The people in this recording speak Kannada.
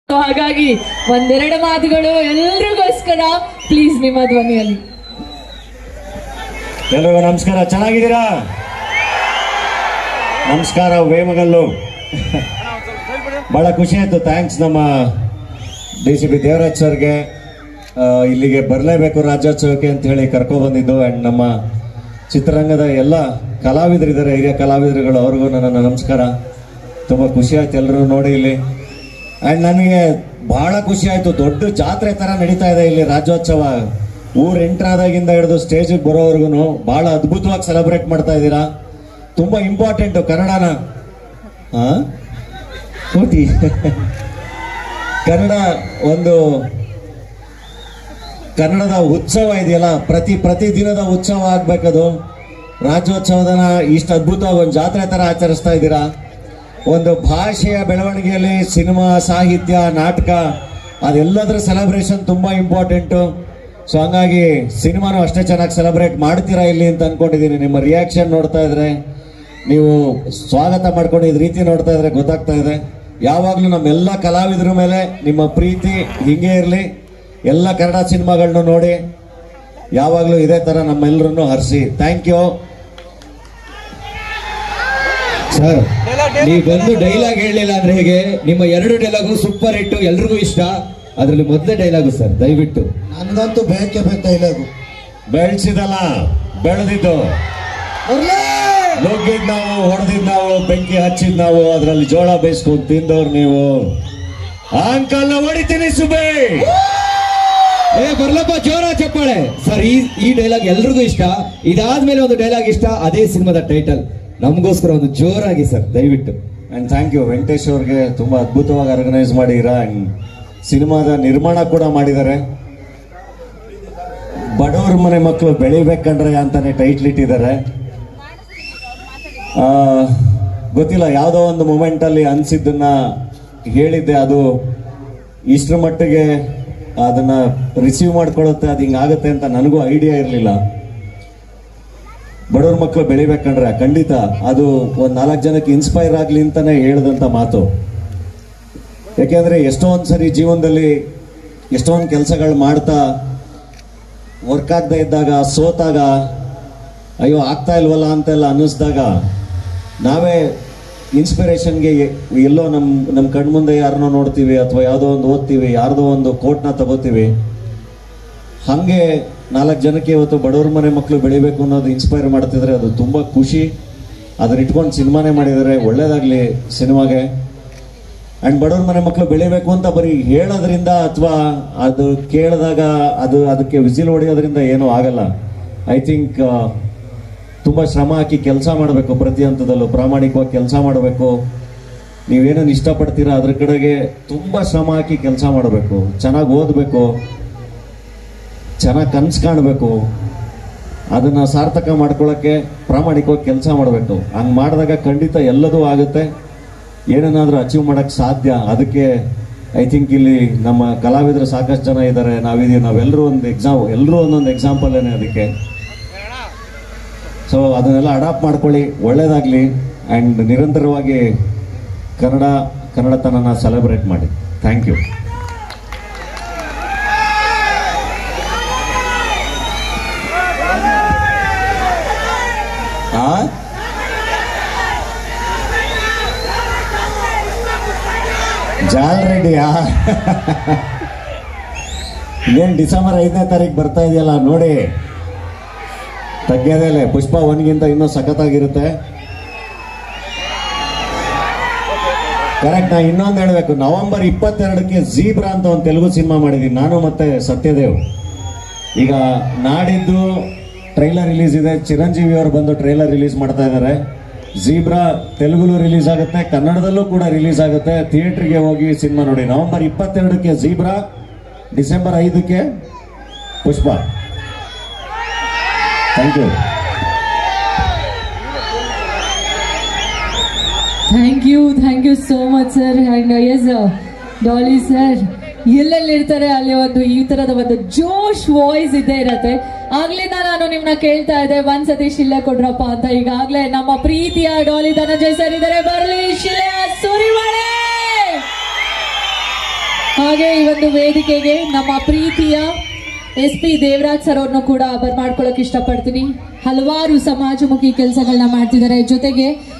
ಹಾಗಾಗಿ ಒಂದೆರಡು ಮಾತುಗಳು ಎಲ್ರಿಗೋಸ್ಕರ ಪ್ಲೀಸ್ ನಿಮ್ಮ ಧ್ವನಿಯಲ್ಲಿ ಎಲ್ರಿಗೂ ನಮಸ್ಕಾರ ಚೆನ್ನಾಗಿದ್ದೀರಾ ನಮಸ್ಕಾರ ವೇಮಗಲ್ಲು ಬಹಳ ಖುಷಿ ಆಯ್ತು ಥ್ಯಾಂಕ್ಸ್ ನಮ್ಮ ಡಿ ಸಿ ಬಿ ದೇವರಾಜ್ ಸರ್ಗೆ ಆ, ಇಲ್ಲಿಗೆ ಬರಲೇಬೇಕು ರಾಜ್ಯೋತ್ಸವಕ್ಕೆ ಅಂತ ಹೇಳಿ ಕರ್ಕೊಬಂದಿದ್ದು ಆ್ಯಂಡ್ ನಮ್ಮ ಚಿತ್ರರಂಗದ ಎಲ್ಲ ಕಲಾವಿದರಿದ್ದಾರೆ ಹಿರಿಯ ಕಲಾವಿದರುಗಳು ಅವ್ರಿಗೂ ನನ್ನ ನಮಸ್ಕಾರ ತುಂಬ ಖುಷಿ ಆಯ್ತು ಎಲ್ಲರೂ ನೋಡಿ ಇಲ್ಲಿ ಆ್ಯಂಡ್ ನನಗೆ ಬಹಳ ಖುಷಿ ಆಯ್ತು ದೊಡ್ಡ ಜಾತ್ರೆ ಥರ ನಡೀತಾ ಇದೆ ಇಲ್ಲಿ ರಾಜ್ಯೋತ್ಸವ ಊರ್ ಎಂಟ್ರಾದಾಗಿಂದ ಹಿಡಿದು ಸ್ಟೇಜಿಗೆ ಬರೋವರೆಗೂ ಬಹಳ ಅದ್ಭುತವಾಗಿ ಸೆಲೆಬ್ರೇಟ್ ಮಾಡ್ತಾ ಇದ್ದೀರಾ ತುಂಬ ಇಂಪಾರ್ಟೆಂಟು ಕನ್ನಡನ ಹಾ ಕೋಟಿ ಕನ್ನಡ ಒಂದು ಕನ್ನಡದ ಉತ್ಸವ ಇದೆಯಲ್ಲ ಪ್ರತಿ ಪ್ರತಿ ದಿನದ ಉತ್ಸವ ಆಗ್ಬೇಕದು ರಾಜ್ಯೋತ್ಸವದನ ಇಷ್ಟು ಅದ್ಭುತವಾಗಿ ಒಂದು ಜಾತ್ರೆ ಥರ ಆಚರಿಸ್ತಾ ಇದ್ದೀರಾ ಒಂದು ಭಾಷೆಯ ಬೆಳವಣಿಗೆಯಲ್ಲಿ ಸಿನಿಮಾ ಸಾಹಿತ್ಯ ನಾಟಕ ಅದೆಲ್ಲದರ ಸೆಲೆಬ್ರೇಷನ್ ತುಂಬ ಇಂಪಾರ್ಟೆಂಟು ಸೊ ಹಂಗಾಗಿ ಸಿನಿಮಾನು ಅಷ್ಟೇ ಚೆನ್ನಾಗಿ ಸೆಲೆಬ್ರೇಟ್ ಮಾಡ್ತೀರಾ ಇಲ್ಲಿ ಅಂತ ಅನ್ಕೊಂಡಿದ್ದೀನಿ ನಿಮ್ಮ ರಿಯಾಕ್ಷನ್ ನೋಡ್ತಾ ಇದ್ರೆ ನೀವು ಸ್ವಾಗತ ಮಾಡ್ಕೊಂಡು ಇದ್ ರೀತಿ ನೋಡ್ತಾ ಇದ್ರೆ ಗೊತ್ತಾಗ್ತಾ ಇದೆ ಯಾವಾಗಲೂ ನಮ್ಮೆಲ್ಲ ಕಲಾವಿದರ ಮೇಲೆ ನಿಮ್ಮ ಪ್ರೀತಿ ಹಿಂಗೆ ಇರಲಿ ಎಲ್ಲ ಕನ್ನಡ ಸಿನಿಮಾಗಳನ್ನೂ ನೋಡಿ ಯಾವಾಗಲೂ ಇದೇ ಥರ ನಮ್ಮೆಲ್ಲರನ್ನು ಹರಿಸಿ ಥ್ಯಾಂಕ್ ಯು ಸರ್ ನೀವು ಬಂದು ಡೈಲಾಗ್ ಹೇಳಲಿಲ್ಲ ಅಂದ್ರೆ ಹೇಗೆ ನಿಮ್ಮ ಎರಡು ಡೈಲಾಗು ಸೂಪರ್ ಹಿಟ್ ಎಲ್ರಿಗೂ ಇಷ್ಟ ಅದರಲ್ಲಿ ಮೊದಲೇ ಡೈಲಾಗು ಸರ್ ದಯವಿಟ್ಟು ನನ್ಗಂತೂ ಬೇಕೇ ಬೇಕು ಡೈಲಾಗು ಬೆಳೆಸಿದಲ್ಲ ಬೆಳೆದಿದ್ದು ನುಗ್ಗಿದ್ ನಾವು ಹೊಡೆದಿದ್ ನಾವು ಬೆಂಕಿ ಹಚ್ಚಿದ್ ನಾವು ಅದರಲ್ಲಿ ಜೋಳ ಬೇಯಿಸ್ಕೊಂಡು ತಿಂದವ್ರು ನೀವು ಅಂಕಲ್ ಹೊಡಿತೀನಿ ಸುಬೇ ಏ ಬರ್ಲಪ್ಪ ಜೋರ ಚಪ್ಪಾಳೆ ಸರ್ ಈ ಈ ಡೈಲಾಗ್ ಎಲ್ರಿಗೂ ಇಷ್ಟ ಇದಾದ್ಮೇಲೆ ಒಂದು ಡೈಲಾಗ್ ಇಷ್ಟ ಅದೇ ಸಿನಿಮಾದ ಟೈಟಲ್ ನಮಗೋಸ್ಕರ ಒಂದು ಜೋರಾಗಿ ಸರ್ ದಯವಿಟ್ಟು ಅಂಡ್ ಥ್ಯಾಂಕ್ ಯು ವೆಂಕಟೇಶ್ ಅವ್ರಿಗೆ ತುಂಬಾ ಅದ್ಭುತವಾಗಿ ಆರ್ಗನೈಸ್ ಮಾಡಿರ ಅಂಡ್ ಸಿನಿಮಾದ ನಿರ್ಮಾಣ ಕೂಡ ಮಾಡಿದ್ದಾರೆ ಬಡವ್ರ ಮನೆ ಮಕ್ಕಳು ಬೆಳಿಬೇಕಂಡ್ರೆ ಅಂತಾನೆ ಟೈಟ್ಲ್ ಇಟ್ಟಿದ್ದಾರೆ ಆ, ಗೊತ್ತಿಲ್ಲ ಯಾವುದೋ ಒಂದು ಮೂಮೆಂಟ್ ಅಲ್ಲಿ ಅನ್ಸಿದ್ದನ್ನ ಹೇಳಿದ್ದೆ ಅದು ಇಷ್ಟರ ಮಟ್ಟಿಗೆ ಅದನ್ನ ರಿಸೀವ್ ಮಾಡ್ಕೊಳ್ಳುತ್ತೆ ಅದು ಹಿಂಗಾಗುತ್ತೆ ಅಂತ ನನಗೂ ಐಡಿಯಾ ಇರಲಿಲ್ಲ ಬಡವ್ರ ಮಕ್ಕಳು ಬೆಳಿಬೇಕಂಡ್ರೆ ಖಂಡಿತ ಅದು ಒಂದ್ ನಾಲ್ಕು ಜನಕ್ಕೆ ಇನ್ಸ್ಪೈರ್ ಆಗ್ಲಿ ಅಂತಾನೆ ಹೇಳ್ದಂತ ಮಾತು ಯಾಕೆಂದ್ರೆ ಎಷ್ಟೊಂದ್ ಸರಿ ಜೀವನದಲ್ಲಿ ಎಷ್ಟೊಂದು ಕೆಲಸಗಳು ಮಾಡ್ತಾ ವರ್ಕ್ ಆಗದೆ ಇದ್ದಾಗ ಸೋತಾಗ ಅಯ್ಯೋ ಆಗ್ತಾ ಇಲ್ವಲ್ಲ ಅಂತೆಲ್ಲ ಅನ್ನಿಸ್ದಾಗ ನಾವೇ ಇನ್ಸ್ಪಿರೇಷನ್ಗೆ ಎಲ್ಲೋ ನಮ್ಮ ನಮ್ಮ ಕಣ್ಮುಂದೆ ಯಾರನ್ನೋ ನೋಡ್ತೀವಿ ಅಥವಾ ಯಾವುದೋ ಒಂದು ಓದ್ತೀವಿ ಯಾರ್ದೋ ಒಂದು ಕೋಟ್ನ ತಗೋತೀವಿ ಹಾಗೆ ನಾಲ್ಕು ಜನಕ್ಕೆ ಇವತ್ತು ಬಡವ್ರ ಮನೆ ಮಕ್ಕಳು ಬೆಳಿಬೇಕು ಅನ್ನೋದು ಇನ್ಸ್ಪೈರ್ ಮಾಡ್ತಿದ್ರೆ ಅದು ತುಂಬ ಖುಷಿ ಅದನ್ನ ಇಟ್ಕೊಂಡು ಸಿನಿಮಾನೇ ಮಾಡಿದ್ದಾರೆ ಒಳ್ಳೇದಾಗಲಿ ಸಿನಿಮಾಗೆ ಆ್ಯಂಡ್ ಬಡವ್ರ ಮನೆ ಮಕ್ಕಳು ಬೆಳಿಬೇಕು ಅಂತ ಬರೀ ಹೇಳೋದ್ರಿಂದ ಅಥವಾ ಅದು ಕೇಳಿದಾಗ ಅದು ಅದಕ್ಕೆ ವಿಸಿಲ್ ಹೊಡೆಯೋದ್ರಿಂದ ಏನೂ ಆಗಲ್ಲ ಐ ಥಿಂಕ್ ತುಂಬ ಶ್ರಮ ಹಾಕಿ ಕೆಲಸ ಮಾಡಬೇಕು ಪ್ರತಿ ಹಂತದಲ್ಲೂ ಪ್ರಾಮಾಣಿಕವಾಗಿ ಕೆಲಸ ಮಾಡಬೇಕು ನೀವೇನೇನು ಇಷ್ಟಪಡ್ತೀರಾ ಅದ್ರ ಕಡೆಗೆ ತುಂಬ ಶ್ರಮ ಹಾಕಿ ಕೆಲಸ ಮಾಡಬೇಕು ಚೆನ್ನಾಗಿ ಓದಬೇಕು ಚೆನ್ನಾಗಿ ಕನ್ಸು ಕಾಣಬೇಕು ಅದನ್ನು ಸಾರ್ಥಕ ಮಾಡ್ಕೊಳ್ಳೋಕ್ಕೆ ಪ್ರಾಮಾಣಿಕವಾಗಿ ಕೆಲಸ ಮಾಡಬೇಕು ಹಂಗೆ ಮಾಡಿದಾಗ ಖಂಡಿತ ಎಲ್ಲದೂ ಆಗುತ್ತೆ ಏನನ್ನಾದರೂ ಅಚೀವ್ ಮಾಡೋಕ್ಕೆ ಸಾಧ್ಯ ಅದಕ್ಕೆ ಐ ಥಿಂಕ್ ಇಲ್ಲಿ ನಮ್ಮ ಕಲಾವಿದರು ಸಾಕಷ್ಟು ಜನ ಇದ್ದಾರೆ ನಾವಿದೀವಿ ನಾವೆಲ್ಲರೂ ಒಂದು ಎಕ್ಸಾಮ್ ಎಲ್ಲರೂ ಒಂದೊಂದು ಎಕ್ಸಾಂಪಲ್ಲೇನೆ ಅದಕ್ಕೆ ಸೊ ಅದನ್ನೆಲ್ಲ ಅಡಾಪ್ಟ್ ಮಾಡ್ಕೊಳ್ಳಿ ಒಳ್ಳೇದಾಗಲಿ ಆ್ಯಂಡ್ ನಿರಂತರವಾಗಿ ಕನ್ನಡ ಕನ್ನಡತನನ ಸೆಲೆಬ್ರೇಟ್ ಮಾಡಿ ಥ್ಯಾಂಕ್ ಯು ಆ ಜಾಲ್ ರೆಡ್ಡಿಯಾ ಇದೇನು ಡಿಸೆಂಬರ್ ಐದನೇ ತಾರೀಕು ಬರ್ತಾ ಇದೆಯಲ್ಲ ನೋಡಿ ತಗ್ಗೇದಲ್ಲೇ ಪುಷ್ಪ ಒನ್ಗಿಂತ ಇನ್ನೂ ಸಖತ್ತಾಗಿರುತ್ತೆ ಕರೆಕ್ಟ್ ನಾ ಇನ್ನೊಂದು ಹೇಳಬೇಕು ನವೆಂಬರ್ ಇಪ್ಪತ್ತೆರಡಕ್ಕೆ ಜೀಬ್ರಾ ಅಂತ ಒಂದು ತೆಲುಗು ಸಿನಿಮಾ ಮಾಡಿದ್ದೀನಿ ನಾನು ಮತ್ತೆ ಸತ್ಯದೇವ್ ಈಗ ನಾಡಿದ್ದು ಟ್ರೈಲರ್ ರಿಲೀಸ್ ಇದೆ ಚಿರಂಜೀವಿ ಅವರು ಬಂದು ಟ್ರೈಲರ್ ರಿಲೀಸ್ ಮಾಡ್ತಾ ಇದ್ದಾರೆ ಜೀಬ್ರಾ ತೆಲುಗುಲು ರಿಲೀಸ್ ಆಗುತ್ತೆ ಕನ್ನಡದಲ್ಲೂ ಕೂಡ ರಿಲೀಸ್ ಆಗುತ್ತೆ ಥಿಯೇಟ್ರಿಗೆ ಹೋಗಿ ಸಿನಿಮಾ ನೋಡಿ ನವೆಂಬರ್ ಇಪ್ಪತ್ತೆರಡಕ್ಕೆ ಜೀಬ್ರಾ ಡಿಸೆಂಬರ್ ಐದಕ್ಕೆ Pushpa thank you thank you thank you so much sir and yes Daali sir ಎಲ್ಲೆಲ್ಲಿ ಇರ್ತಾರೆ ಅಲ್ಲಿ ಒಂದು ಈ ತರದ ಒಂದು ಜೋಶ್ ವಾಯ್ಸ್ ಇದ್ದೇ ಇರತ್ತೆ ಆಗ್ಲಿಂದ ನಾನು ನಿಮ್ನ ಕೇಳ್ತಾ ಇದ್ದೆ ಒಂದ್ ಸತಿ ಶಿಲೆ ಕೊಡ್ರಪ್ಪ ಅಂತ ಈಗಾಗ್ಲೇ ನಮ್ಮ ಪ್ರೀತಿಯ ಡಾಲಿ ಧನಂಜಯ್ ಸರ್ ಇದಾರೆ ಬರ್ಲಿ ಶಿಲೆ ಸುರಿಮಳೆ ಹಾಗೆ ಈ ಒಂದು ವೇದಿಕೆಗೆ ನಮ್ಮ ಪ್ರೀತಿಯ ಎಸ್ ಪಿ ದೇವರಾಜ್ ಸರ್ ಅವ್ರನ್ನು ಕೂಡ ಬರ್ಮಾಡ್ಕೊಳಕ್ ಇಷ್ಟಪಡ್ತೀನಿ ಹಲವಾರು ಸಮಾಜಮುಖಿ ಕೆಲಸಗಳನ್ನ ಮಾಡ್ತಿದ್ದಾರೆ ಜೊತೆಗೆ